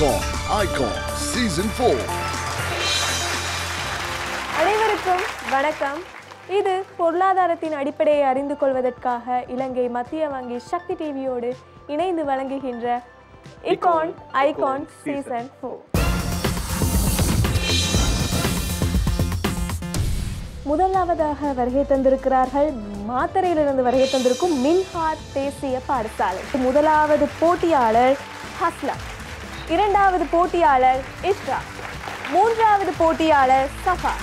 Icon, Icon, Season 4. அனைவருக்கும் வணக்கம் இது பொருளாதாரத்தின் அடிப்படையை அறிந்து கொள்வதற்காக இலங்கை மத்திய வங்கி சக்தி டிவியோடு இணைந்து வழங்குகின்ற இகான் ஐகான் சீசன் ஃபோர் முதலாவதாக வருகை தந்திருக்கிறார்கள் மாத்தறையிலிருந்து வருகை தந்திருக்கும் மின்ஹாட் தேசிய பாடசாலை முதலாவது போட்டியாளர் ஹஸ்லா இரண்டாவது போட்டியாளர் இஷ்ரா மூன்றாவது போட்டியாளர் சஃபா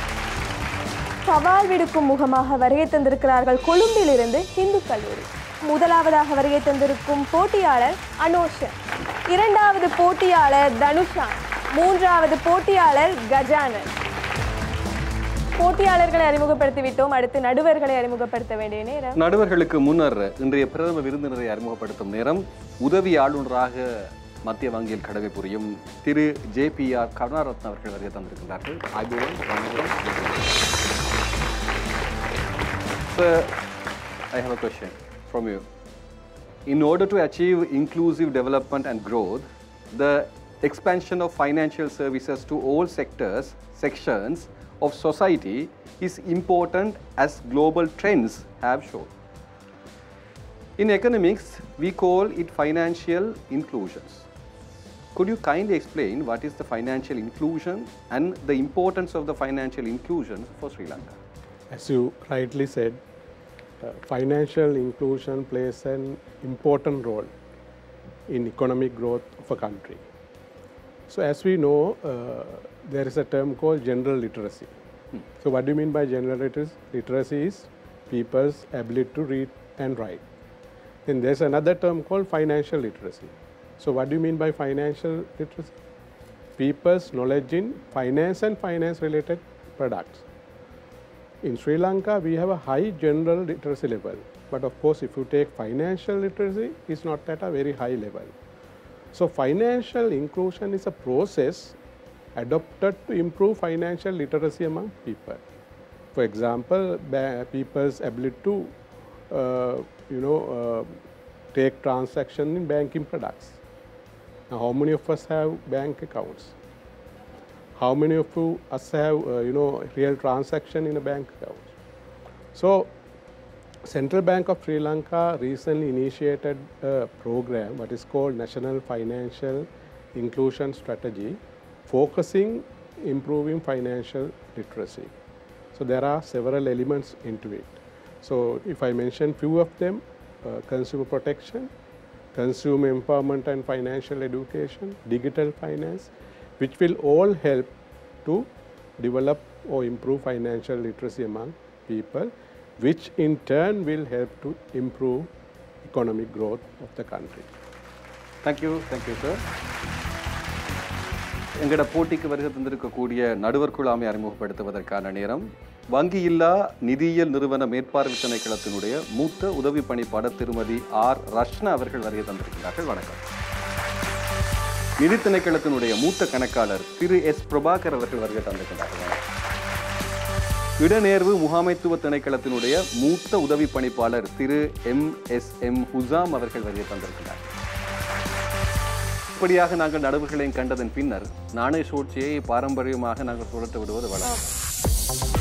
சவால் விடுக்கும் முகமாக வருகை தந்திருக்கிறார்கள் கொழும்பிலிருந்து இந்து கல்லூரி முதலாவதாக வருகை தந்திருக்கும் போட்டியாளர் அனோஷன் இரண்டாவது போட்டியாளர் தனுஷான் மூன்றாவது போட்டியாளர் கஜானன் போட்டியாளர்களை அறிமுகப்படுத்தி விட்டோம் அடுத்து நடுவர்களை அறிமுகப்படுத்த வேண்டிய நேரம் நடுவர்களுக்கு முன்னர் இன்றைய பிரதம விருந்தினரை அறிமுகப்படுத்தும் நேரம் உதவி ஆளுநராக மத்திய வங்கியில் கடமை புரியும் Thiru J P R Karunaratne அவர்கள் வருகை தந்திருக்கின்றார்கள் ஆகியோரும் வணக்கம். Sir, I have a question from you. In order to achieve inclusive development and growth, the expansion of financial services to all sectors, sections of society is important as global trends have shown. In economics, we call it financial inclusions. Could you kindly explain what is the financial inclusion and the importance of the financial inclusion for Sri Lanka? As you rightly said, uh, financial inclusion plays an important role in economic growth of a country. So, as we know, uh, there is a term called general literacy. So, what do you mean by general literacy? Literacy is people's ability to read and write. Then there's another term called financial literacy. So, what do you mean by financial literacy? People's knowledge in finance and finance related products. In Sri Lanka, we have a high general literacy level, but of course, if you take financial literacy, it's not at a very high level. So, financial inclusion is a process adopted to improve financial literacy among people. For example, ba- people's ability to, uh, you know, uh, take transaction in banking products. Now, how many of us have bank accounts? how many of you us have uh, you know real transaction in a bank account so central bank of sri lanka recently initiated a program what is called national financial inclusion strategy focusing improving financial literacy so there are several elements into it so if i mention few of them uh, consumer protection consumer empowerment and financial education, digital finance, which will all help to develop or improve financial literacy among people, which in turn will help to improve economic growth of the country. Thank you thank you sir எங்களோட போட்டிக்கு வருகை தந்திருக்கக்கூடிய நடுவர் குழாமை அறிமுகப்படுத்துவதற்கான நேரம் வங்கியில்லா நிதியியல் நிறுவன மேற்பார்வை திணைக்களத்தினுடைய மூத்த உதவி பணிப்பாளர் திருமதி ஆர் ரஷ்னா அவர்கள் வருகை தந்திருக்கிறார்கள் வணக்கம் நிதி திணைக்களத்தினுடைய மூத்த கணக்காளர் திரு எஸ் பிரபாகர் அவர்கள் வருகை தந்திருக்கிறார்கள் வணக்கம். இடநேர்வு முகாமைத்துவ திணைக்களத்தினுடைய மூத்த உதவி பணிப்பாளர் Thiru M S M Husam அவர்கள் வருகை தந்திருக்கிறார் இப்படியாக நாங்கள் நடுவுகளையும் கண்டதன் பின்னர் நாணய சூழ்ச்சியை பாரம்பரியமாக நாங்கள் சுழற்ற விடுவது வழக்கம்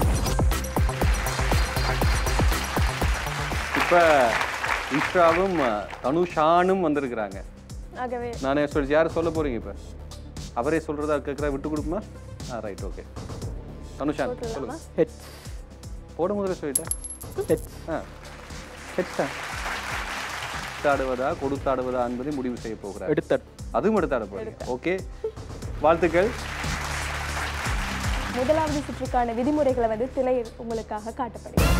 இப்ப இஸ்ராவும் தனுஷானும் வந்திருக்கிறாங்க ஆகவே நானே சொல்லி யார் சொல்ல போறீங்க இப்ப அவரே சொல்றதா கேட்குறா விட்டு கொடுக்குமா ஆ ரைட் ஓகே தனுஷான் சொல்லுங்க H. போட முதல்ல சொல்லிட்டேன் H. ஆ ஹெட்ஸா ஆடுவதா கொடுத்தாடுவதா என்பதை முடிவு செய்ய போகிறார் எடுத்தட் அதுவும் எடுத்தாட போறீங்க ஓகே வாழ்த்துக்கள் முதலாவது சுற்றுக்கான விதிமுறைகளை வந்து திரையில் உங்களுக்காக காட்டப்படுகிறது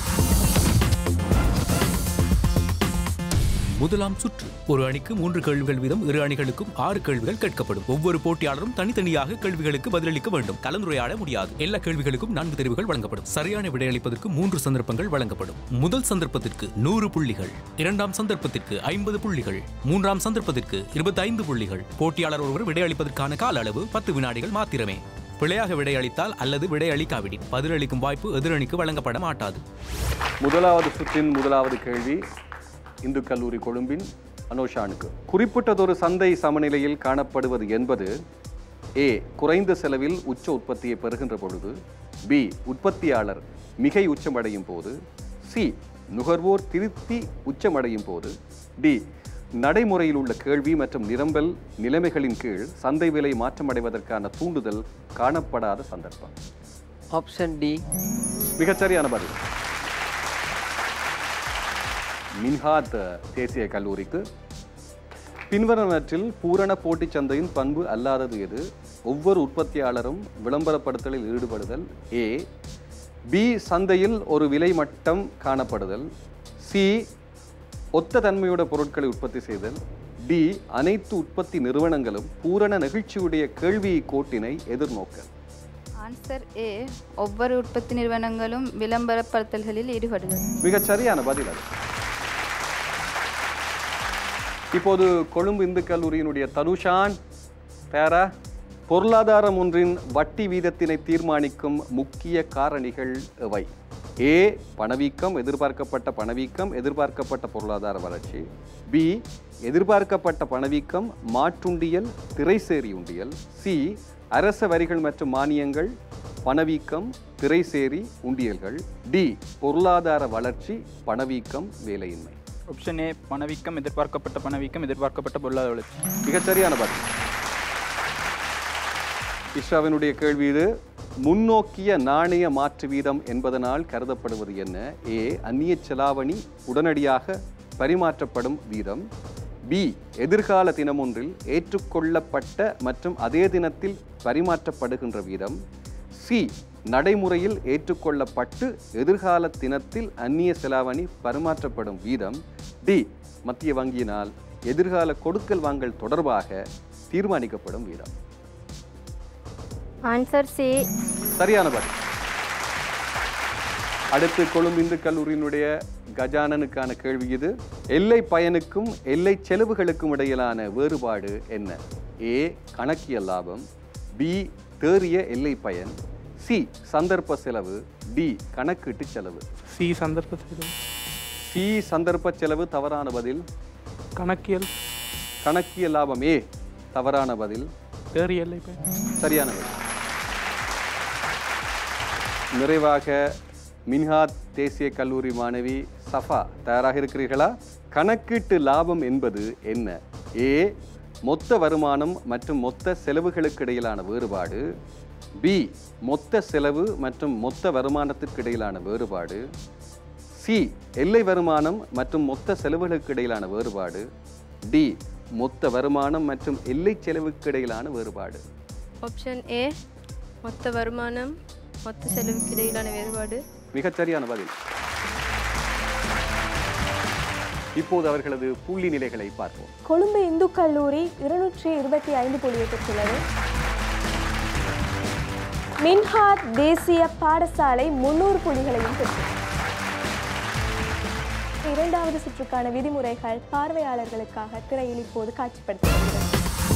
முதலாம் சுற்று ஒரு அணிக்கு மூன்று கேள்விகள் வீதம் இரு அணிகளுக்கும் ஆறு கேள்விகள் கேட்கப்படும் ஒவ்வொரு போட்டியாளரும் தனித்தனியாக கேள்விகளுக்கு பதிலளிக்க வேண்டும் கலந்துரையாட முடியாது எல்லா கேள்விகளுக்கும் நான்கு தெரிவுகள் வழங்கப்படும் சரியான விடையளிப்பதற்கு மூன்று சந்தர்ப்பங்கள் வழங்கப்படும் முதல் சந்தர்ப்பத்திற்கு நூறு புள்ளிகள் இரண்டாம் சந்தர்ப்பத்திற்கு ஐம்பது புள்ளிகள் மூன்றாம் சந்தர்ப்பத்திற்கு இருபத்தைந்து புள்ளிகள் போட்டியாளர் ஒருவர் விடையளிப்பதற்கான கால அளவு பத்து வினாடிகள் மாத்திரமே பிழையாக விடையளித்தால் அல்லது விடையளிக்காவிடின் பதிலளிக்கும் வாய்ப்பு எதிரணிக்கு வழங்கப்பட மாட்டாது முதலாவது சுற்றின் முதலாவது கேள்வி இந்து கல்லூரி கொழும்பின் அனோஷானுக்கு குறிப்பிட்டதொரு சந்தை சமநிலையில் காணப்படுவது என்பது ஏ குறைந்த செலவில் உச்ச உற்பத்தியை பெறுகின்ற பொழுது பி உற்பத்தியாளர் மிகை உச்சமடையும் போது சி நுகர்வோர் திருப்தி உச்சமடையும் போது டி நடைமுறையில் உள்ள கேள்வி மற்றும் நிரம்பல் நிலைமைகளின் கீழ் சந்தை விலை மாற்றமடைவதற்கான தூண்டுதல் காணப்படாத சந்தர்ப்பம் ஆப்ஷன் டி மிகச்சரியான பதில் மின்ஹாத் தேசிய கல்லூரிக்கு பின்வருவனற்றில் பூரண போட்டிச் சந்தையின் பண்பு அல்லாதது எது ஒவ்வொரு உற்பத்தியாளரும் விளம்பரப்படுத்தலில் ஈடுபடுதல் ஏ பி சந்தையில் ஒரு விலை மட்டம் காணப்படுதல் சி ஒத்த தன்மையோட பொருட்களை உற்பத்தி செய்தல் டி அனைத்து உற்பத்தி நிறுவனங்களும் பூரண நெகிழ்ச்சியுடைய கேள்வி கோட்டினை எதிர்நோக்கல் ஆன்சர் ஏ ஒவ்வொரு உற்பத்தி நிறுவனங்களும் விளம்பரப்படுத்தல்களில் ஈடுபடுதல் மிகச் சரியான பதில் அது இப்போது கொழும்பு இந்து கல்லூரியினுடைய தனுஷான் பேரா பொருளாதாரம் ஒன்றின் வட்டி வீதத்தினை தீர்மானிக்கும் முக்கிய காரணிகள் எவை ஏ பணவீக்கம் எதிர்பார்க்கப்பட்ட பணவீக்கம் எதிர்பார்க்கப்பட்ட பொருளாதார வளர்ச்சி பி எதிர்பார்க்கப்பட்ட பணவீக்கம் மாற்றுண்டியல் திரைசேரி உண்டியல் சி அரச வரிகள் மற்றும் மானியங்கள் பணவீக்கம் திரைசேரி உண்டியல்கள் டி பொருளாதார வளர்ச்சி பணவீக்கம் வேலையின்மை ஆப்ஷன் ஏ பணவீக்கம் எதிர்பார்க்கப்பட்ட பணவீக்கம் எதிர்பார்க்கப்பட்ட பொருளாதார வளர்ச்சி மிகச் சரியான பதில் இஸ்ராவினுடைய கேள்வி இது முன்னோக்கிய நாணய மாற்று வீதம் என்பதனால் கருதப்படுவது என்ன ஏ அந்நிய செலாவணி உடனடியாக பரிமாற்றப்படும் வீதம் பி எதிர்கால தினமொன்றில் ஏற்றுக்கொள்ளப்பட்ட மற்றும் அதே தினத்தில் பரிமாற்றப்படுகின்ற வீதம் சி நடைமுறையில் ஏற்றுக்கொள்ளப்பட்டு எதிர்கால தினத்தில் அந்நிய செலாவணி பரிமாற்றப்படும் வீதம் டி மத்திய வங்கியினால் எதிர்கால கொடுக்கல் வாங்கல் தொடர்பாக தீர்மானிக்கப்படும் வீதம் ஆன்சர் சி சரியான பதில் அடுத்து கொழும்பு இந்து கல்லூரியினுடைய கஜானனுக்கான கேள்வி இது எல்லை பயனுக்கும் எல்லை செலவுகளுக்கும் இடையிலான வேறுபாடு என்ன ஏ கணக்கியல் லாபம் பி தேறிய எல்லை பயன் சி சந்தர்ப்ப செலவு டி கணக்கீட்டு செலவு சி சந்தர்ப்ப செலவு சி சந்தர்ப்ப செலவு தவறான பதில் கணக்கியல் கணக்கியல் லாபம் ஏ தவறான பதில் தேறி எல்லை பயன் சரியான பதில் நிறைவாக மின்ஹாத் தேசிய கல்லூரி மாணவி சஃபா தயாராக இருக்கிறீர்களா கணக்கீட்டு லாபம் என்பது என்ன ஏ மொத்த வருமானம் மற்றும் மொத்த செலவுகளுக்கு இடையிலான வேறுபாடு பி மொத்த செலவு மற்றும் மொத்த வருமானத்திற்கு இடையிலான வேறுபாடு சி எல்லை வருமானம் மற்றும் மொத்த செலவுகளுக்கு இடையிலான வேறுபாடு டி மொத்த வருமானம் மற்றும் எல்லை செலவுக்கு இடையிலான வேறுபாடு ஆப்ஷன் ஏ மொத்த வருமானம் மொத்த செலவுக்கு இடையிலான வேறுபாடு மிகச்சரியான பதில் இப்போது அவர்களது புள்ளி நிலைகளை பார்ப்போம் கொழும்பு இந்து கல்லூரி இருநூற்றி இருபத்தி ஐந்து புள்ளியை பெற்றுள்ளது மின்ஹாத் தேசிய பாடசாலை முன்னூறு புள்ளிகளையும் பெற்றது இரண்டாவது சுற்றுக்கான விதிமுறைகள் பார்வையாளர்களுக்காக திரையில் இப்போது காட்சிப்படுத்தப்படுகிறது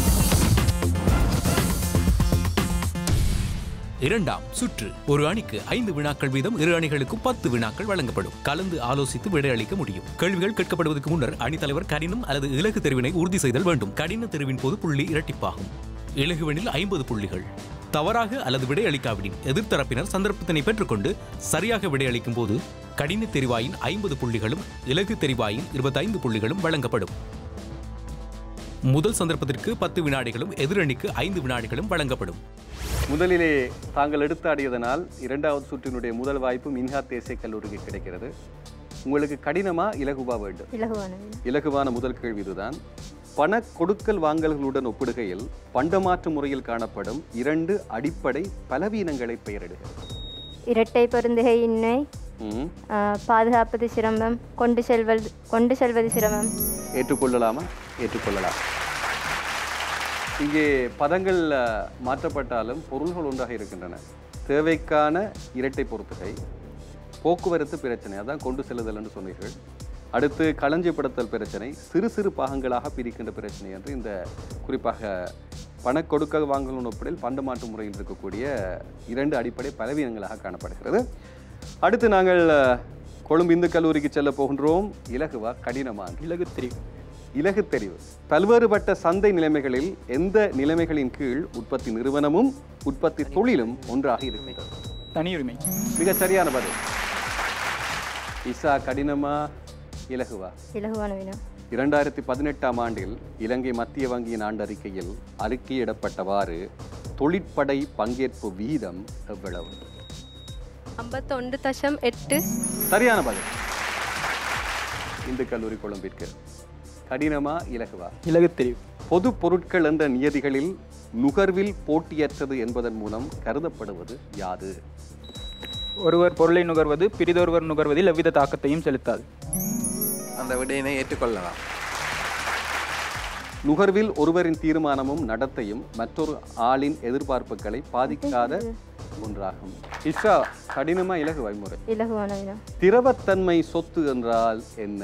இரண்டாம் சுற்று ஒரு அணிக்கு ஐந்து வினாக்கள் வீதம் இரு அணிகளுக்கும் பத்து வினாக்கள் வழங்கப்படும் கலந்து ஆலோசித்து விடையளிக்க முடியும் கேள்விகள் கேட்கப்படுவதற்கு முன்னர் அணித்தலைவர் கடினம் அல்லது இலகு தெரிவினை உறுதி செய்தல் வேண்டும் கடின தெரிவின் போது புள்ளி இரட்டிப்பாகும் இலகுவெனில் ஐம்பது புள்ளிகள் தவறாக அல்லது விடையளிக்காவிடின் எதிர்த்தரப்பினர் சந்தர்ப்பத்தினை பெற்றுக்கொண்டு சரியாக விடையளிக்கும் போது கடின தெரிவாயின் ஐம்பது புள்ளிகளும் இலகு தெரிவாயின் இருபத்தைந்து புள்ளிகளும் வழங்கப்படும் முதல் சந்தர்ப்பத்திற்கு பத்து வினாடிகளும் எதிரணிக்கு ஐந்து வினாடிகளும் வழங்கப்படும் முதலிலே தாங்கள் எடுத்தாடியதனால் இரண்டாவது சுற்றினுடைய முதல் வாய்ப்பு மின்ஹாத் தேசிய கல்லூரிக்கு கிடைக்கிறது உங்களுக்கு கடினமா இலகுவா வேண்டும் இலகுவான இலகுவான முதல் கேள்வி இதுதான் பண கொடுக்கல் வாங்கல்களுடன் ஒப்பிடுகையில் பண்டமாற்று முறையில் காணப்படும் இரண்டு அடிப்படை பலவீனங்களை பெயரிடுக இரட்டை பொருந்துகையின்மை ம், ஆ, பாதுகாப்பது சிரமம் கொண்டு செல்வது கொண்டு செல்வது சிரமம் ஏற்றுக்கொள்ளலாமா ஏற்றுக்கொள்ளலாம் இங்கே பதங்கள் அஹ், மாற்றப்பட்டாலும் பொருள்கள் ஒன்றாக இருக்கின்றன தேவைக்கான இரட்டை பொறுத்துகை போக்குவரத்து பிரச்சனை அதான் கொண்டு செல்லுதல் என்று சொன்னீர்கள் அடுத்து களஞ்சியப்படுத்தல் பிரச்சனை சிறு சிறு பாகங்களாக பிரிக்கின்ற பிரச்சனை என்று இந்த குறிப்பாக பண கொடுக்க வாங்கல் ஒப்பிடில் பண்டு மாற்று முறையில் இருக்கக்கூடிய இரண்டு அடிப்படை பலவீனங்களாக காணப்படுகிறது அடுத்து நாங்கள் அஹ், கொழும்பு இந்து கல்லூரிக்கு செல்ல போகின்றோம் இலகுவா கடினமா இலகு தெரிவு இலகு தெரிவு பல்வேறுபட்ட சந்தை நிலைமைகளில் எந்த நிலைமைகளின் கீழ் உற்பத்தி நிறுவனமும் உற்பத்தி தொழிலும் ஒன்றாக இருக்கின்றது தனியுரிமை மிகச் சரியான பதில் இசா கடினமா இலகுவா இலகுவான வினா இரண்டாயிரத்தி பதினெட்டாம் ஆண்டில் இலங்கை மத்திய வங்கியின் ஆண்டறிக்கையில் அறிக்கையிடப்பட்டவாறு தொழிற்படை பங்கேற்பு வீதம் எவ்வளவு ஐம்பத்தொன்று தசம் எட்டு சரியான பதில் இந்து கல்லூரி கொழும்பிற்கு கடினமா இலகுவா இலகு தெரிவு பொது பொருட்கள் என்ற நியதிகளில் நுகர்வில் போட்டியற்றது என்பதன் மூலம் கருதப்படுவது யாது ஒருவர் பொருளை நுகர்வது பிரிதொருவர் நுகர்வதில் எவ்வித தாக்கத்தையும் செலுத்தாது அந்த விடையினை ஏற்றுக்கொள்ளலாம் நுகர்வில் ஒருவரின் தீர்மானமும் நடத்தையும் மற்றொரு ஆளின் எதிர்பார்ப்புகளை பாதிக்காத ஒன்றாகும் இஷா கடினமா இலகு வைமுறை இலகுவான வினா திரவத்தன்மை சொத்து என்றால் என்ன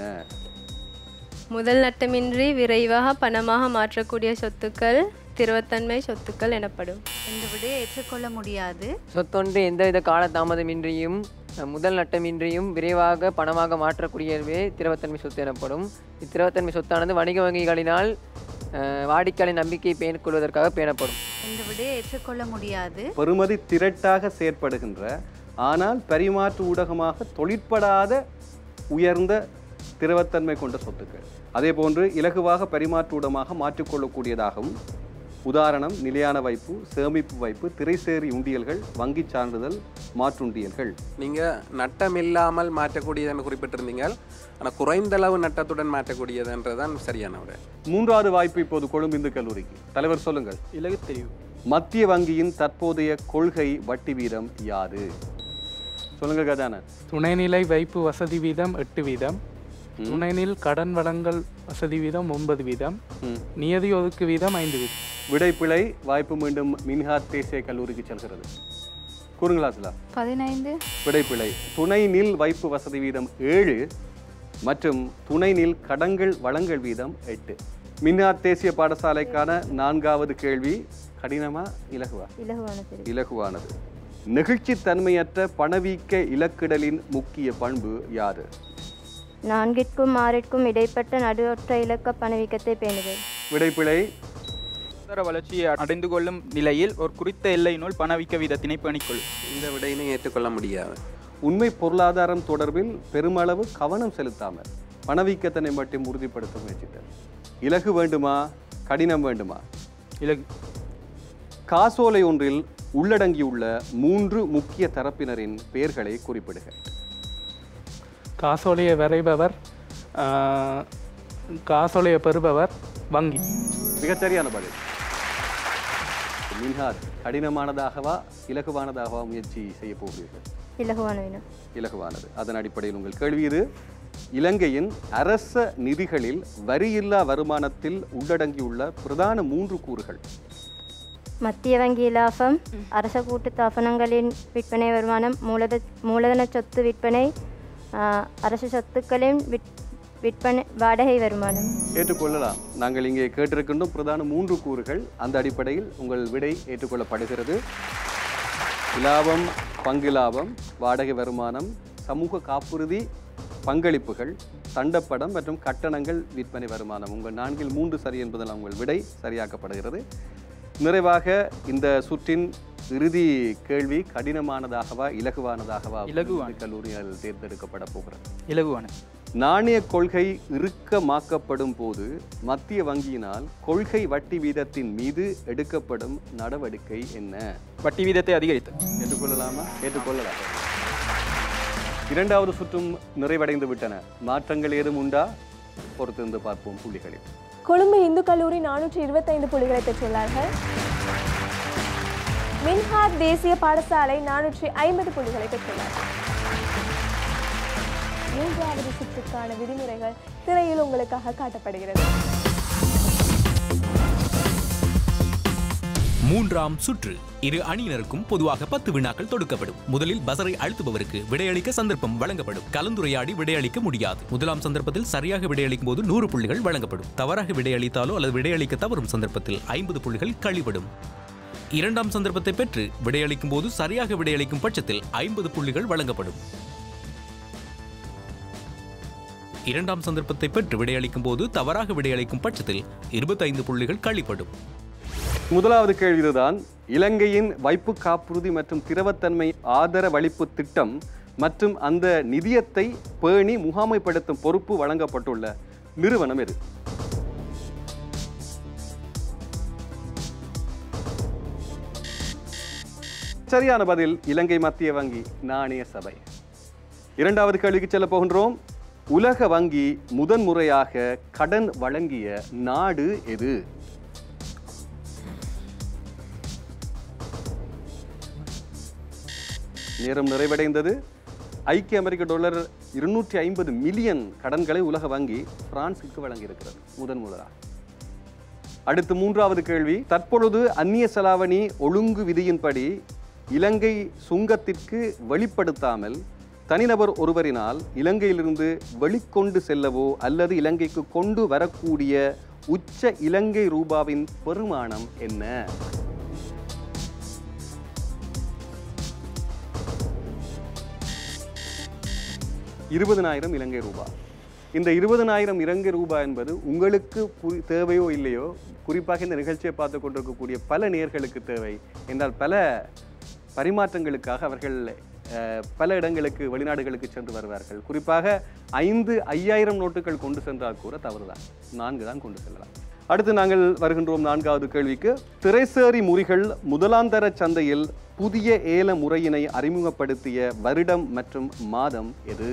முதல் நட்டமின்றி விரைவாக பணமாக மாற்றக்கூடிய சொத்துக்கள் திரவத்தன்மை சொத்துக்கள் எனப்படும் இந்த விடையை ஏற்றுக்கொள்ள முடியாது சொத்தொன்று எந்தவித காலதாமதமின்றியும் அஹ், முதல் நட்டமின்றியும் விரைவாக பணமாக மாற்றக்கூடியவே திரவத்தன்மை சொத்து எனப்படும் இத்திரவத்தன்மை சொத்தானது வணிக வங்கிகளினால் அஹ், வாடிக்கையாளர் நம்பிக்கையை பேணிக் கொள்வதற்காக பேணப்படும் இந்த விடையை ஏற்றுக்கொள்ள முடியாது பெறுமதி திரட்டாக செயற்படுகின்ற ஆனால் பரிமாற்று ஊடகமாக தொழிற்படாத உயர்ந்த திரவத்தன்மை கொண்ட சொத்துக்கள் அதே போன்று இலகுவாக பரிமாற்றூடமாக மாற்றிக்கொள்ளக்கூடியதாகவும் உதாரணம் நிலையான வைப்பு சேமிப்பு வைப்பு திரைசேரி உண்டியல்கள் வங்கி சான்றிதழ் மாற்றுண்டியல்கள் நீங்கள் நட்டம் இல்லாமல் மாற்றக்கூடியதுன்னு குறிப்பிட்டிருந்தீங்க ஆனால் குறைந்தளவு நட்டத்துடன் மாற்றக்கூடியதுன்றதுதான் சரியான விடை மூன்றாவது வாய்ப்பு இப்போது கொழும்பு இந்து கல்லூரிக்கு தலைவர் சொல்லுங்கள் இலகு தெரிவு மத்திய வங்கியின் தற்போதைய கொள்கை வட்டி வீதம் யாது சொல்லுங்க கஜானன் துணைநிலை வைப்பு வசதி வீதம் எட்டு வீதம் துணைநில் கடன் வழங்கல் வசதி வீதம் ஒன்பது வீதம் ம். நியதி ஒதுக்கு வீதம் ஐந்து வீதம் விடைப்பிழை வாய்ப்பு மீண்டும் மின்ஹாத் தேசிய கல்லூரிக்கு செல்கிறது கூறுங்களா சிலா பதினைந்து விடைப்பிழை துணை நில் வைப்பு வசதி வீதம் ஏழு மற்றும் துணை நில் கடன்கள் வழங்கல் வீதம் எட்டு மின்ஹாத் தேசிய பாடசாலைக்கான நான்காவது கேள்வி கடினமா இலகுவா இலகுவான தெரிவு இலகுவானது நெகிழ்ச்சித்தன்மையற்ற பணவீக்க இலக்கிடலின் முக்கிய பண்பு யாது நான்கிற்கும் ஆறிற்கும் இடைப்பட்ட நடுவற்ற இலக்க பணவீக்கத்தை பேணுதல் விடைப்பிழை பொருளாதார வளர்ச்சியை அடைந்து கொள்ளும் நிலையில் ஒரு குறித்த எல்லையினுள் பணவீக்க வீதத்தினை பணிக்கொள்ளும் இந்த விடையினை ஏற்றுக்கொள்ள முடியாது உண்மை பொருளாதாரம் தொடர்பில் பெருமளவு கவனம் செலுத்தாமல் பணவீக்கத்தினை மட்டும் உறுதிப்படுத்த முயற்சித்தல் இலகு வேண்டுமா கடினம் வேண்டுமா இலகு காசோலை ஒன்றில் உள்ளடங்கியுள்ள மூன்று முக்கிய தரப்பினரின் பெயர்களை குறிப்பிடுக காசோலையை வரைபவர் ஆஹ், காசோலையை பெறுபவர் வங்கி மிகச்சரியான பதில் மின்ஹாத் கடினமானதாகவா இலகுவானதாகவா முயற்சி செய்ய போகிறீர்கள் இலகுவான வினா இலகுவானது அதன் அடிப்படையில் உங்கள் கேள்வி இது இலங்கையின் அரச நிதிகளில் வரியில்லா வருமானத்தில் உள்ளடங்கியுள்ள பிரதான மூன்று கூறுகள் மத்திய வங்கி இலாபம் அரச கூட்டு தாபனங்களின் விற்பனை வருமானம் மூலத மூலதன சொத்து விற்பனை ஆ, அரசு சொத்துக்களின் விற் விற்பனை வாடகை வருமானம் ஏற்றுக்கொள்ளலாம் நாங்கள் இங்கே கேட்டிருக்கின்றோம் பிரதான மூன்று கூறுகள் அந்த அடிப்படையில் உங்கள் விடை ஏற்றுக்கொள்ளப்படுகிறது இலாபம் பங்கு லாபம் வாடகை வருமானம் சமூக காப்புறுதி பங்களிப்புகள் தண்டப்படம் மற்றும் கட்டணங்கள் விற்பனை வருமானம் உங்கள் நான்கில் மூன்று சரி என்பதில் உங்கள் விடை சரியாக்கப்படுகிறது நிறைவாக இந்த சுற்றின் இறுதி கேள்வி கடினமானதாகவா இலகுவானதாகவா இலகுவான. கல்லூரியால் தேர்ந்தெடுக்கப்பட போகிறது இலகுவான நாணய கொள்கை இறுக்கமாக்கப்படும் போது மத்திய வங்கியினால் கொள்கை வட்டி வீதத்தின் மீது எடுக்கப்படும் நடவடிக்கை என்ன வட்டி வீதத்தை அதிகரித்தல் ஏற்றுக்கொள்ளலாமா ஏற்றுக்கொள்ளலாம் இரண்டாவது சுற்றும் நிறைவடைந்து விட்டன மாற்றங்கள் ஏதும் உண்டா பொறுத்திருந்து பார்ப்போம் புள்ளிகளில் கொழும்பு இந்து கல்லூரி நானூற்றி இருபத்தைந்து புள்ளிகளை பெற்றுள்ளார்கள் மின்ஹாத் தேசிய பாடசாலை நானூற்றி ஐம்பது புள்ளிகளை பெற்றுள்ளார்கள் மூன்றாவது சுற்றுக்கான விதிமுறைகள் திரையில் உங்களுக்காக காட்டப்படுகிறது மூன்றாம் சுற்று இரு அணியினருக்கும் பொதுவாக பத்து வினாக்கள் தொடுக்கப்படும் முதலில் பசரை அழுத்துபவருக்கு விடையளிக்க சந்தர்ப்பம் வழங்கப்படும் கலந்துரையாடி விடையளிக்க முடியாது முதலாம் சந்தர்ப்பத்தில் சரியாக விடையளிக்கும் போது நூறு புள்ளிகள் வழங்கப்படும் தவறாக விடையளித்தாலோ அல்லது விடையளிக்க தவறும் சந்தர்ப்பத்தில் ஐம்பது புள்ளிகள் கழிவிடும் இரண்டாம் சந்தர்ப்பத்தை பெற்று விடையளிக்கும் போது சரியாக விடையளிக்கும் பட்சத்தில் ஐம்பது புள்ளிகள் வழங்கப்படும் இரண்டாம் சந்தர்ப்பத்தை பெற்று விடையளிக்கும் போது தவறாக விடையளிக்கும் பட்சத்தில் இருபத்தைந்து புள்ளிகள் கழிப்படும் முதலாவது கேள்வி இதுதான் இலங்கையின் வைப்பு காப்புறுதி மற்றும் திரவத்தன்மை ஆதரவளிப்பு திட்டம் மற்றும் அந்த நிதியத்தை பேணி முகாமைப்படுத்தும் பொறுப்பு வழங்கப்பட்டுள்ள நிறுவனம் எது சரியான பதில் இலங்கை மத்திய வங்கி நாணய சபை இரண்டாவது கேள்விக்கு செல்ல போகின்றோம் உலக வங்கி முதன்முறையாக கடன் வழங்கிய நாடு எது நேரம் நிறைவடைந்தது ஐக்கிய அமெரிக்க டாலர் இருநூற்றி ஐம்பது மில்லியன் கடன்களை உலக வங்கி பிரான்சுக்கு வழங்கியிருக்கிறது முதன் முதலாக அடுத்து மூன்றாவது கேள்வி தற்பொழுது அந்நிய செலாவணி ஒழுங்கு விதியின்படி இலங்கை சுங்கத்திற்கு வெளிப்படுத்தாமல் தனிநபர் ஒருவரினால் இலங்கையிலிருந்து வெளிக்கொண்டு செல்லவோ அல்லது இலங்கைக்கு கொண்டு வரக்கூடிய உச்ச இலங்கை ரூபாவின் பெருமானம் என்ன இருபதனாயிரம் இலங்கை ரூபாய் இந்த இருபதனாயிரம் இலங்கை ரூபாய் என்பது உங்களுக்கு புரி- தேவையோ இல்லையோ குறிப்பாக இந்த நிகழ்ச்சியை பார்த்து கொண்டிருக்கக்கூடிய பல நேர்களுக்கு தேவை என்றால் பல பரிமாற்றங்களுக்காக அவர்கள் அஹ், பல இடங்களுக்கு வெளிநாடுகளுக்கு சென்று வருவார்கள் குறிப்பாக ஐந்து ஐயாயிரம் நோட்டுகள் கொண்டு சென்றால் கூட தவறுதான் நான்கு தான் கொண்டு செல்லலாம் அடுத்து நாங்கள் வருகின்றோம் நான்காவது கேள்விக்கு திரைசேரி முறிகள் முதலாந்தர சந்தையில் புதிய ஏல முறையினை அறிமுகப்படுத்திய வருடம் மற்றும் மாதம் எது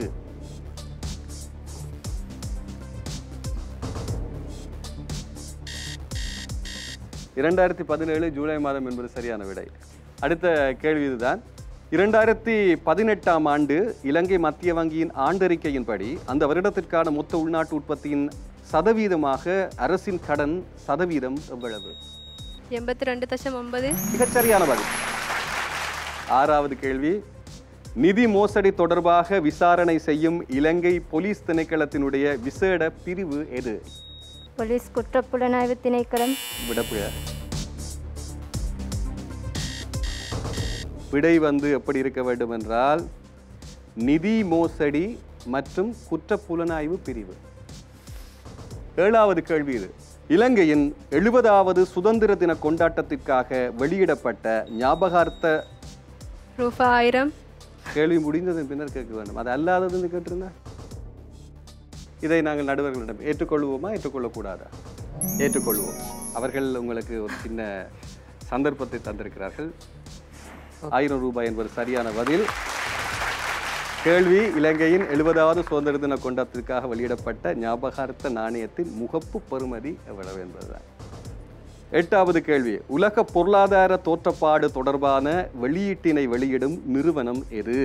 இரண்டாயிரத்தி பதினேழு ஜூலை மாதம் என்பது சரியான விடை அடுத்த கேள்வி இதுதான் இரண்டாயிரத்தி பதினெட்டாம் ஆண்டு இலங்கை மத்திய வங்கியின் ஆண்டறிக்கையின்படி அந்த வருடத்திற்கான மொத்த உள்நாட்டு உற்பத்தியின் சதவீதமாக அரசின் கடன் சதவீதம் எவ்வளவு எண்பத்தி ரெண்டு தசம் ஒன்பது மிகச்சரியான பதில் ஆறாவது கேள்வி நிதி மோசடி தொடர்பாக விசாரணை செய்யும் இலங்கை போலீஸ் திணைக்களத்தினுடைய விசேட பிரிவு எது போலீஸ் குற்றப்புலனாய்வு திணைக்களம் விடப்புக விடை வந்து எப்படி இருக்க வேண்டும் என்றால் நிதி மோசடி மற்றும் குற்ற புலனாய்வு பிரிவு ஏழாவது கேள்வி இது இலங்கையின் எழுபதாவது சுதந்திர தின கொண்டாட்டத்திற்காக வெளியிடப்பட்ட ஞாபகார்த்த ரூபா ஆயிரம் கேள்வி முடிந்ததன் பின்னர் கேட்க வேண்டும் அது அல்லாததுன்னு கேட்டிருந்தா இதை நாங்கள் நடுவர்களிடம் ஏற்றுக்கொள்வோமா ஏற்றுக்கொள்ளக்கூடாதா ஏற்றுக்கொள்வோம் அவர்கள் உங்களுக்கு ஒரு சின்ன சந்தர்ப்பத்தை தந்திருக்கிறார்கள் ஆயிரம் ரூபாய் என்பது சரியான பதில் கேள்வி இலங்கையின் எழுபதாவது சுதந்திர தின கொண்டாட்டத்திற்காக வெளியிடப்பட்ட ஞாபகார்த்த நாணயத்தின் முகப்பு பெறுமதி எவ்வளவு என்பதுதான் எட்டாவது கேள்வி உலக பொருளாதார தோற்றப்பாடு தொடர்பான வெளியீட்டினை வெளியிடும் நிறுவனம் எது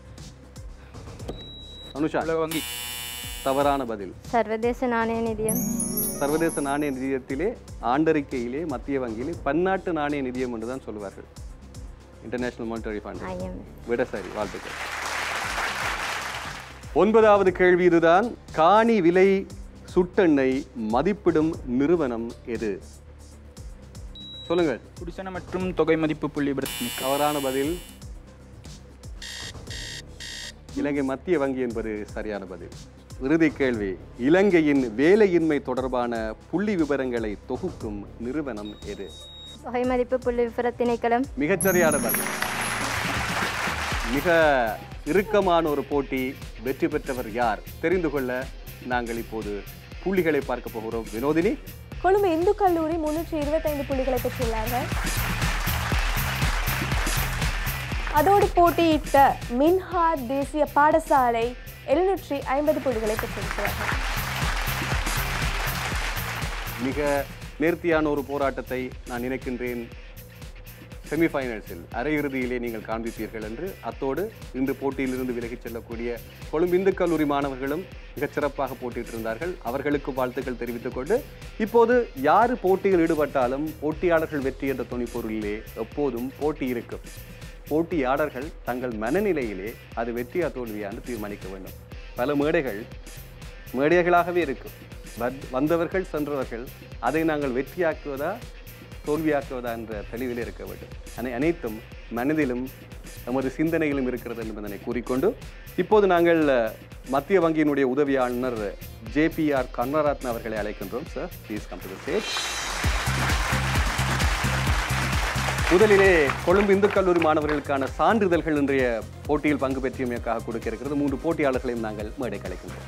அனுஷா வங்கி தவறான பதில் சர்வதேச நாணய நிதியம் சர்வதேச நாணய நிதியத்திலே ஆண்டறிக்கையிலே மத்திய வங்கியிலே பன்னாட்டு நாணய நிதியம் என்று தான் சொல்வார்கள் இன்டர்நேஷனல் மானிட்டரி ஃபண்ட் IMF. விட சரி வாழ்த்துக்கள் ஒன்பதாவது கேள்வி இதுதான் காணி விலை சுட்டெண்ணெய் மதிப்பிடும் நிறுவனம் எது சொல்லுங்கள் குடிசன மற்றும் தொகை மதிப்பு புள்ளி பிரச்சனை தவறான பதில் இலங்கை மத்திய வங்கி என்பது சரியான பதில் இறுதி கேள்வி இலங்கையின் வேலையின்மை தொடர்பான புள்ளி விவரங்களை தொகுக்கும் நிறுவனம் எது தொகை மதிப்பு புள்ளி விவர திணைக்களம் மிகச்சரியான பதில் மிக இறுக்கமான ஒரு போட்டி வெற்றி பெற்றவர் யார் தெரிந்து கொள்ள நாங்கள் இப்போது புள்ளிகளை பார்க்க போகிறோம் வினோதினி கொழும்பு இந்து கல்லூரி முன்னூற்றி இருபத்தைந்து புள்ளிகளை பெற்றுள்ளார்கள் அதோடு போட்டியிட்ட மின்ஹார் தேசிய பாடசாலை எழுநூற்றி ஐம்பது புள்ளிகளை பெற்றிருக்கிறார்கள் மிக நேர்த்தியான ஒரு போராட்டத்தை நான் நினைக்கின்றேன் செமிஃபைனல்ஸில் அரையிறுதியிலே நீங்கள் காண்பிப்பீர்கள் என்று அத்தோடு இன்று போட்டியிலிருந்து விலகிச் செல்லக்கூடிய கொழும்பு இந்து கல்லூரி மாணவர்களும் மிகச் சிறப்பாக போட்டியிட்டிருந்தார்கள் அவர்களுக்கு வாழ்த்துக்கள் தெரிவித்துக் கொண்டு இப்போது யார் போட்டியில் ஈடுபட்டாலும் போட்டியாளர்கள் வெற்றி என்ற துணிப்பொருளிலே எப்போதும் போட்டி இருக்கும் போட்டியாளர்கள் தங்கள் மனநிலையிலே அது வெற்றியா தோல்வியான்னு தீர்மானிக்க வேண்டும் பல மேடைகள் மேடைகளாகவே இருக்கும் வந்- வந்தவர்கள் சென்றவர்கள் அதை நாங்கள் வெற்றியாக்குவதா தோல்வியாக்குவதா என்ற தெளிவில் இருக்க வேண்டும் அனை அனைத்தும் மனதிலும் நமது சிந்தனையிலும் இருக்கிறது என்பதனை கூறிக்கொண்டு இப்போது நாங்கள் அஹ், மத்திய வங்கியினுடைய உதவியாளர் ஜேபிஆர் கருணாரத்ன அவர்களை அழைக்கின்றோம் sir please come to the stage முதலிலே கொழும்பு இந்து கல்லூரி மாணவர்களுக்கான சான்றிதழ்கள் இன்றைய போட்டியில் பங்கு பெற்றியமைக்காக கொடுக்க இருக்கிறது மூன்று போட்டியாளர்களையும் நாங்கள் மேடை கலைக்கின்றோம்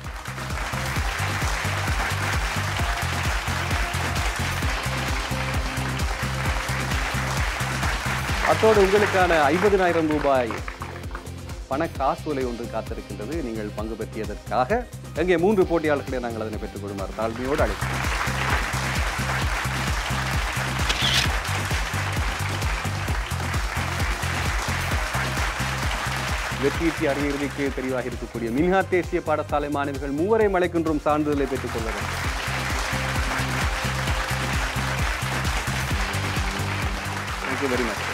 அத்தோடு உங்களுக்கான ஐம்பதினாயிரம் ரூபாய் பண காசோலை ஒன்று காத்திருக்கின்றது நீங்கள் பங்கு பெற்றியதற்காக எங்கே மூன்று போட்டியாளர்களை நாங்கள் அதனை பெற்றுக் கொள்ளுமாறு தாழ்மையோடு அழைக்கிறோம் வெற்றியீட்டி அரையிறுதிக்கு தெரிவாக இருக்கக்கூடிய மின்ஹா தேசிய பாடசாலை மாணவிகள் மூவரை அழைக்கின்றோம் சான்றிதழை பெற்றுக் கொள்ள வேண்டும் தேங்க்யூ வெரி மச்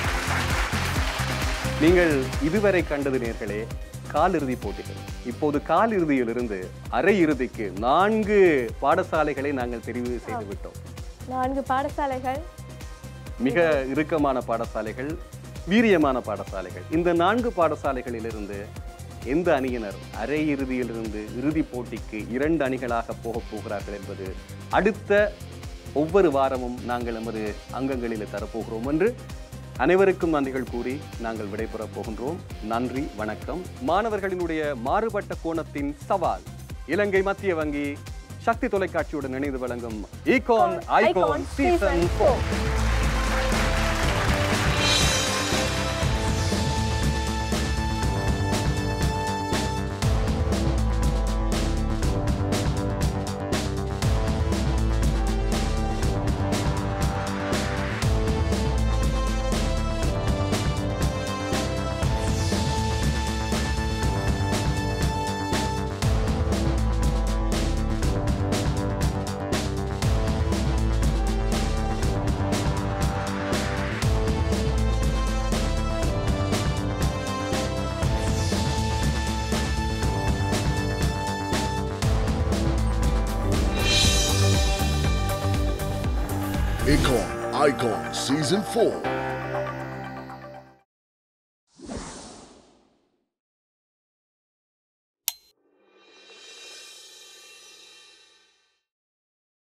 நீங்கள் இதுவரை கண்டது நேர்களே காலிறுதி போட்டிகள் இப்போது காலிறுதியிலிருந்து அரையிறுதிக்கு நான்கு பாடசாலைகளை நாங்கள் தெரிவு செய்து விட்டோம் நான்கு பாடசாலைகள் மிக இறுக்கமான பாடசாலைகள் வீரியமான பாடசாலைகள் இந்த நான்கு பாடசாலைகளிலிருந்து எந்த அணியினர் அரையிறுதியிலிருந்து இறுதிப் போட்டிக்கு இரண்டு அணிகளாக போகப் போகிறார்கள் என்பது அடுத்த ஒவ்வொரு வாரமும் நாங்கள் நமது அங்கங்களில் தரப்போகிறோம் என்று அனைவருக்கும் நன்றிகள் கூறி நாங்கள் விடைபெறப் போகின்றோம் நன்றி வணக்கம் மாணவர்களினுடைய மாறுபட்ட கோணத்தின் சவால் இலங்கை மத்திய வங்கி சக்தி தொலைக்காட்சியுடன் இணைந்து வழங்கும் icon icon season four Icon Icon Season 4.